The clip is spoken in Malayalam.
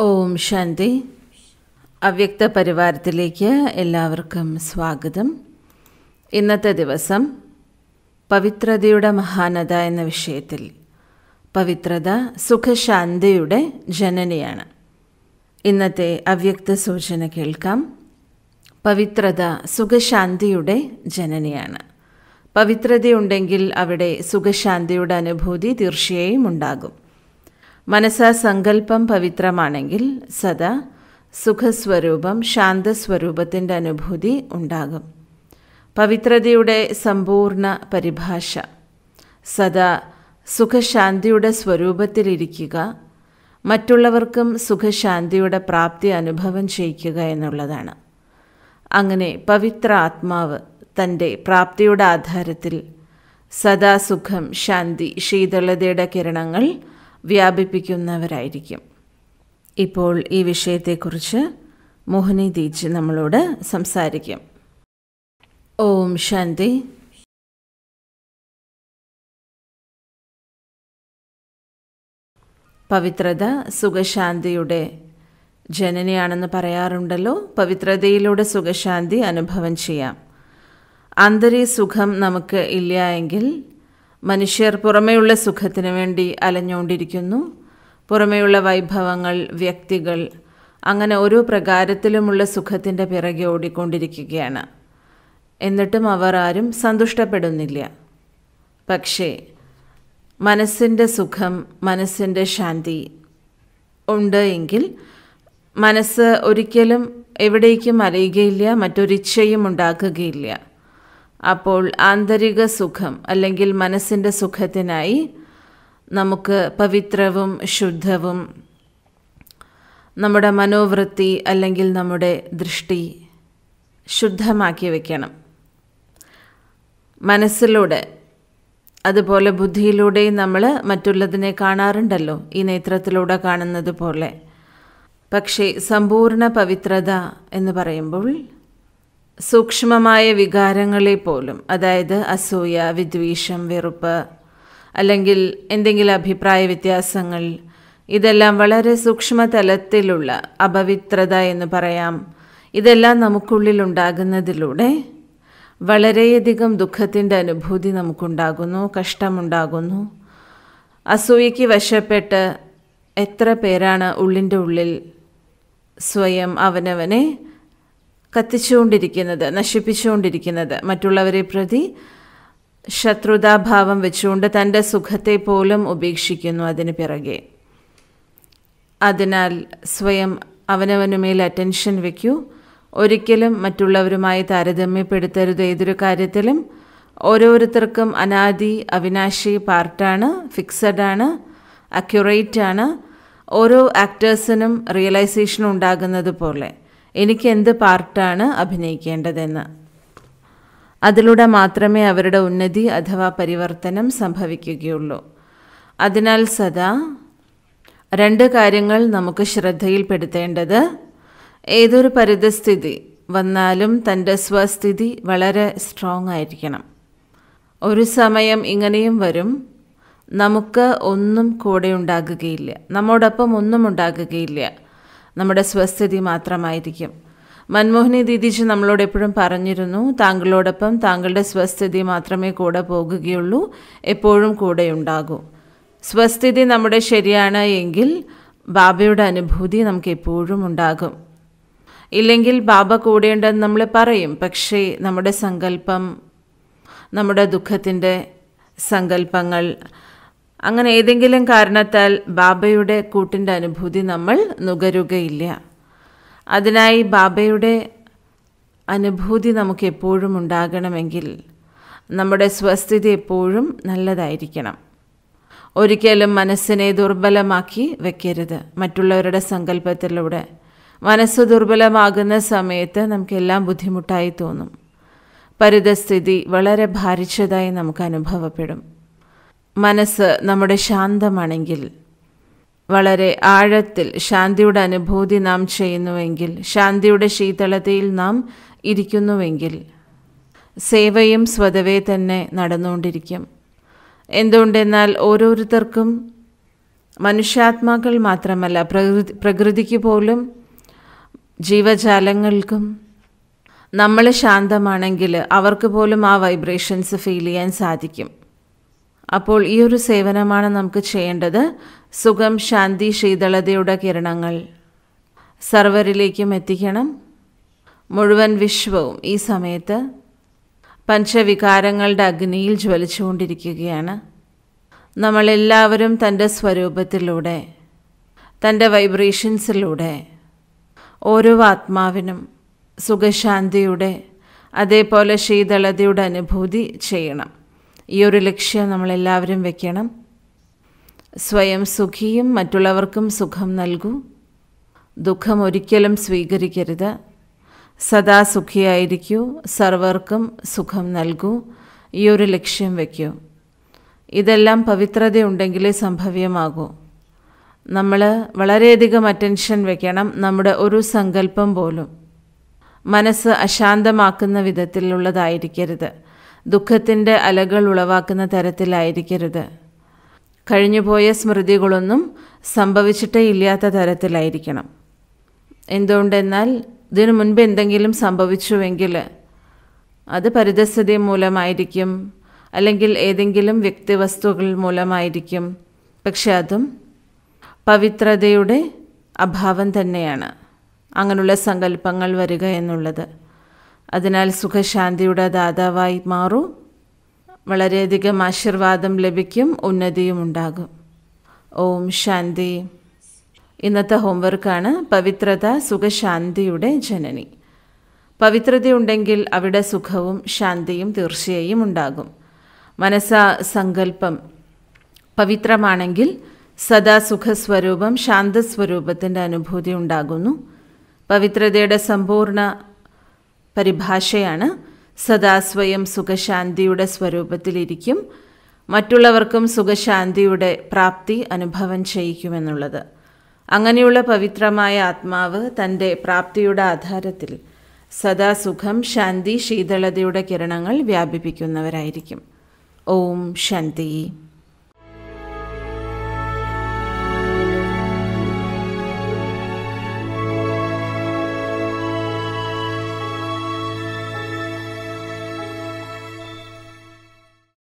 ഓം ശാന്തി അവ്യക്ത പരിവാരത്തിലേക്ക് എല്ലാവർക്കും സ്വാഗതം ഇന്നത്തെ ദിവസം പവിത്രതയുടെ മഹാനത എന്ന വിഷയത്തിൽ പവിത്രത സുഖശാന്തിയുടെ ജനനിയാണ് ഇന്നത്തെ അവ്യക്ത സൂചന കേൾക്കാം പവിത്രത സുഖശാന്തിയുടെ ജനനിയാണ് പവിത്രതയുണ്ടെങ്കിൽ അവിടെ സുഖശാന്തിയുടെ അനുഭൂതി തീർച്ചയായും ഉണ്ടാകും മനസ്സാ സങ്കല്പം പവിത്രമാണെങ്കിൽ സദാ സുഖസ്വരൂപം ശാന്തസ്വരൂപത്തിൻ്റെ അനുഭൂതി ഉണ്ടാകും പവിത്രതയുടെ സമ്പൂർണ്ണ പരിഭാഷ സദാ സുഖശാന്തിയുടെ സ്വരൂപത്തിലിരിക്കുക മറ്റുള്ളവർക്കും സുഖശാന്തിയുടെ പ്രാപ്തി അനുഭവം ചെയ്യിക്കുക എന്നുള്ളതാണ് അങ്ങനെ പവിത്ര ആത്മാവ് തൻ്റെ പ്രാപ്തിയുടെ ആധാരത്തിൽ സദാ സുഖം ശാന്തി ശീതളതയുടെ കിരണങ്ങൾ വ്യാപിപ്പിക്കുന്നവരായിരിക്കും ഇപ്പോൾ ഈ വിഷയത്തെക്കുറിച്ച് മോഹിനി ദീജ് നമ്മളോട് സംസാരിക്കും ഓം ശാന്തി പവിത്രത സുഖശാന്തിയുടെ ജനനിയാണെന്ന് പറയാറുണ്ടല്ലോ പവിത്രതയിലൂടെ സുഖശാന്തി അനുഭവം ചെയ്യാം ആന്തരിക സുഖം നമുക്ക് ഇല്ല എങ്കിൽ മനുഷ്യർ പുറമേയുള്ള സുഖത്തിന് വേണ്ടി അലഞ്ഞുകൊണ്ടിരിക്കുന്നു പുറമേയുള്ള വൈഭവങ്ങൾ വ്യക്തികൾ അങ്ങനെ ഓരോ പ്രകാരത്തിലുമുള്ള സുഖത്തിൻ്റെ പിറകെ ഓടിക്കൊണ്ടിരിക്കുകയാണ് എന്നിട്ടും അവർ ആരും സന്തുഷ്ടപ്പെടുന്നില്ല പക്ഷേ മനസ്സിൻ്റെ സുഖം മനസ്സിൻ്റെ ശാന്തി ഉണ്ട് എങ്കിൽ മനസ്സ് ഒരിക്കലും എവിടേക്കും അലയുകയില്ല മറ്റൊരിച്ഛയും ഉണ്ടാക്കുകയില്ല അപ്പോൾ ആന്തരിക സുഖം അല്ലെങ്കിൽ മനസ്സിൻ്റെ സുഖത്തിനായി നമുക്ക് പവിത്രവും ശുദ്ധവും നമ്മുടെ മനോവൃത്തി അല്ലെങ്കിൽ നമ്മുടെ ദൃഷ്ടി ശുദ്ധമാക്കി വയ്ക്കണം മനസ്സിലൂടെ അതുപോലെ ബുദ്ധിയിലൂടെയും നമ്മൾ മറ്റുള്ളതിനെ കാണാറുണ്ടല്ലോ ഈ നേത്രത്തിലൂടെ കാണുന്നത് പോലെ പക്ഷേ സമ്പൂർണ്ണ പവിത്രത എന്ന് പറയുമ്പോൾ സൂക്ഷ്മമായ വികാരങ്ങളെ പോലും അതായത് അസൂയ വിദ്വേഷം വെറുപ്പ് അല്ലെങ്കിൽ എന്തെങ്കിലും അഭിപ്രായ വ്യത്യാസങ്ങൾ ഇതെല്ലാം വളരെ സൂക്ഷ്മതലത്തിലുള്ള അപവിത്രത എന്ന് പറയാം ഇതെല്ലാം നമുക്കുള്ളിൽ ഉണ്ടാകുന്നതിലൂടെ വളരെയധികം ദുഃഖത്തിൻ്റെ അനുഭൂതി നമുക്കുണ്ടാകുന്നു കഷ്ടമുണ്ടാകുന്നു അസൂയയ്ക്ക് വശപ്പെട്ട് എത്ര പേരാണ് ഉള്ളിൻ്റെ ഉള്ളിൽ സ്വയം അവനവനെ കത്തിച്ചുകൊണ്ടിരിക്കുന്നത് നശിപ്പിച്ചുകൊണ്ടിരിക്കുന്നത് മറ്റുള്ളവരെ പ്രതി ശത്രുതാഭാവം വെച്ചുകൊണ്ട് തൻ്റെ സുഖത്തെ പോലും ഉപേക്ഷിക്കുന്നു അതിന് പിറകെ അതിനാൽ സ്വയം അവനവനുമേൽ അറ്റൻഷൻ വയ്ക്കൂ ഒരിക്കലും മറ്റുള്ളവരുമായി താരതമ്യപ്പെടുത്തരുത് ഏതൊരു കാര്യത്തിലും ഓരോരുത്തർക്കും അനാദി അവിനാശി പാർട്ടാണ് ഫിക്സഡ് ആണ് അക്യുറേറ്റ് ആണ് ഓരോ ആക്ടേഴ്സിനും റിയലൈസേഷൻ ഉണ്ടാകുന്നത് പോലെ എനിക്ക് എന്ത് പാർട്ടാണ് അഭിനയിക്കേണ്ടതെന്ന് അതിലൂടെ മാത്രമേ അവരുടെ ഉന്നതി അഥവാ പരിവർത്തനം സംഭവിക്കുകയുള്ളൂ അതിനാൽ സദാ രണ്ട് കാര്യങ്ങൾ നമുക്ക് ശ്രദ്ധയിൽപ്പെടുത്തേണ്ടത് ഏതൊരു പരിതസ്ഥിതി വന്നാലും തൻ്റെ സ്വസ്ഥിതി വളരെ സ്ട്രോങ് ആയിരിക്കണം ഒരു സമയം ഇങ്ങനെയും വരും നമുക്ക് ഒന്നും കൂടെ ഉണ്ടാകുകയില്ല നമ്മോടൊപ്പം ഒന്നും ഉണ്ടാകുകയില്ല നമ്മുടെ സ്വസ്ഥിതി മാത്രമായിരിക്കും മൻമോഹനി ദീദിജി നമ്മളോട് എപ്പോഴും പറഞ്ഞിരുന്നു താങ്കളോടൊപ്പം താങ്കളുടെ സ്വസ്ഥിതി മാത്രമേ കൂടെ പോകുകയുള്ളൂ എപ്പോഴും കൂടെ ഉണ്ടാകൂ സ്വസ്ഥിതി നമ്മുടെ ശരിയാണ് എങ്കിൽ ബാബയുടെ അനുഭൂതി നമുക്ക് എപ്പോഴും ഉണ്ടാകും ഇല്ലെങ്കിൽ ബാബ കൂടെയുണ്ടെന്ന് നമ്മൾ പറയും പക്ഷേ നമ്മുടെ സങ്കല്പം നമ്മുടെ ദുഃഖത്തിൻ്റെ സങ്കല്പങ്ങൾ അങ്ങനെ ഏതെങ്കിലും കാരണത്താൽ ബാബയുടെ കൂട്ടിൻ്റെ അനുഭൂതി നമ്മൾ നുകരുകയില്ല അതിനായി ബാബയുടെ അനുഭൂതി നമുക്ക് എപ്പോഴും ഉണ്ടാകണമെങ്കിൽ നമ്മുടെ സ്വസ്ഥിതി എപ്പോഴും നല്ലതായിരിക്കണം ഒരിക്കലും മനസ്സിനെ ദുർബലമാക്കി വെക്കരുത് മറ്റുള്ളവരുടെ സങ്കല്പത്തിലൂടെ മനസ്സ് ദുർബലമാകുന്ന സമയത്ത് നമുക്കെല്ലാം ബുദ്ധിമുട്ടായി തോന്നും പരിതസ്ഥിതി വളരെ ഭാരിച്ചതായി നമുക്ക് അനുഭവപ്പെടും മനസ്സ് നമ്മുടെ ശാന്തമാണെങ്കിൽ വളരെ ആഴത്തിൽ ശാന്തിയുടെ അനുഭൂതി നാം ചെയ്യുന്നുവെങ്കിൽ ശാന്തിയുടെ ശീതളതയിൽ നാം ഇരിക്കുന്നുവെങ്കിൽ സേവയും സ്വതവേ തന്നെ നടന്നുകൊണ്ടിരിക്കും എന്തുകൊണ്ടെന്നാൽ ഓരോരുത്തർക്കും മനുഷ്യാത്മാക്കൾ മാത്രമല്ല പ്രകൃതി പ്രകൃതിക്ക് പോലും ജീവജാലങ്ങൾക്കും നമ്മൾ ശാന്തമാണെങ്കിൽ അവർക്ക് പോലും ആ വൈബ്രേഷൻസ് ഫീൽ ചെയ്യാൻ സാധിക്കും അപ്പോൾ ഈ ഒരു സേവനമാണ് നമുക്ക് ചെയ്യേണ്ടത് സുഖം ശാന്തി ശീതളതയുടെ കിരണങ്ങൾ സർവരിലേക്കും എത്തിക്കണം മുഴുവൻ വിശ്വവും ഈ സമയത്ത് പഞ്ചവികാരങ്ങളുടെ അഗ്നിയിൽ ജ്വലിച്ചുകൊണ്ടിരിക്കുകയാണ് നമ്മളെല്ലാവരും തൻ്റെ സ്വരൂപത്തിലൂടെ തൻ്റെ വൈബ്രേഷൻസിലൂടെ ഓരോ ആത്മാവിനും സുഖശാന്തിയുടെ അതേപോലെ ശീതളതയുടെ അനുഭൂതി ചെയ്യണം ഈ ഒരു ലക്ഷ്യം നമ്മളെല്ലാവരും വെക്കണം സ്വയം സുഖിയും മറ്റുള്ളവർക്കും സുഖം നൽകൂ ദുഃഖം ഒരിക്കലും സ്വീകരിക്കരുത് സദാ സുഖിയായിരിക്കൂ സർവർക്കും സുഖം നൽകൂ ഈ ഒരു ലക്ഷ്യം വയ്ക്കൂ ഇതെല്ലാം പവിത്രതയുണ്ടെങ്കിലേ സംഭവ്യമാകൂ നമ്മൾ വളരെയധികം അറ്റൻഷൻ വെക്കണം നമ്മുടെ ഒരു സങ്കല്പം പോലും മനസ്സ് അശാന്തമാക്കുന്ന വിധത്തിലുള്ളതായിരിക്കരുത് ദുഃഖത്തിൻ്റെ അലകൾ ഉളവാക്കുന്ന തരത്തിലായിരിക്കരുത് കഴിഞ്ഞുപോയ സ്മൃതികളൊന്നും സംഭവിച്ചിട്ടേ ഇല്ലാത്ത തരത്തിലായിരിക്കണം എന്തുകൊണ്ടെന്നാൽ ഇതിനു മുൻപ് എന്തെങ്കിലും സംഭവിച്ചുവെങ്കിൽ അത് പരിതസ്ഥിതി മൂലമായിരിക്കും അല്ലെങ്കിൽ ഏതെങ്കിലും വ്യക്തിവസ്തുക്കൾ മൂലമായിരിക്കും പക്ഷെ അതും പവിത്രതയുടെ അഭാവം തന്നെയാണ് അങ്ങനെയുള്ള സങ്കല്പങ്ങൾ വരിക എന്നുള്ളത് അതിനാൽ സുഖശാന്തിയുടെ ദാതാവായി മാറൂ വളരെയധികം ആശീർവാദം ലഭിക്കും ഉന്നതിയും ഉണ്ടാകും ഓം ശാന്തി ഇന്നത്തെ ഹോംവർക്കാണ് പവിത്രത സുഖശാന്തിയുടെ ജനനി പവിത്രതയുണ്ടെങ്കിൽ അവിടെ സുഖവും ശാന്തിയും തീർച്ചയായും ഉണ്ടാകും മനസ്സ സങ്കല്പം പവിത്രമാണെങ്കിൽ സദാ സുഖസ്വരൂപം ശാന്തസ്വരൂപത്തിൻ്റെ അനുഭൂതി ഉണ്ടാകുന്നു പവിത്രതയുടെ സമ്പൂർണ്ണ പരിഭാഷയാണ് സദാ സ്വയം സുഖശാന്തിയുടെ സ്വരൂപത്തിലിരിക്കും മറ്റുള്ളവർക്കും സുഖശാന്തിയുടെ പ്രാപ്തി അനുഭവം ചെയ്യിക്കുമെന്നുള്ളത് അങ്ങനെയുള്ള പവിത്രമായ ആത്മാവ് തൻ്റെ പ്രാപ്തിയുടെ ആധാരത്തിൽ സദാ സുഖം ശാന്തി ശീതളതയുടെ കിരണങ്ങൾ വ്യാപിപ്പിക്കുന്നവരായിരിക്കും ഓം ശാന്തി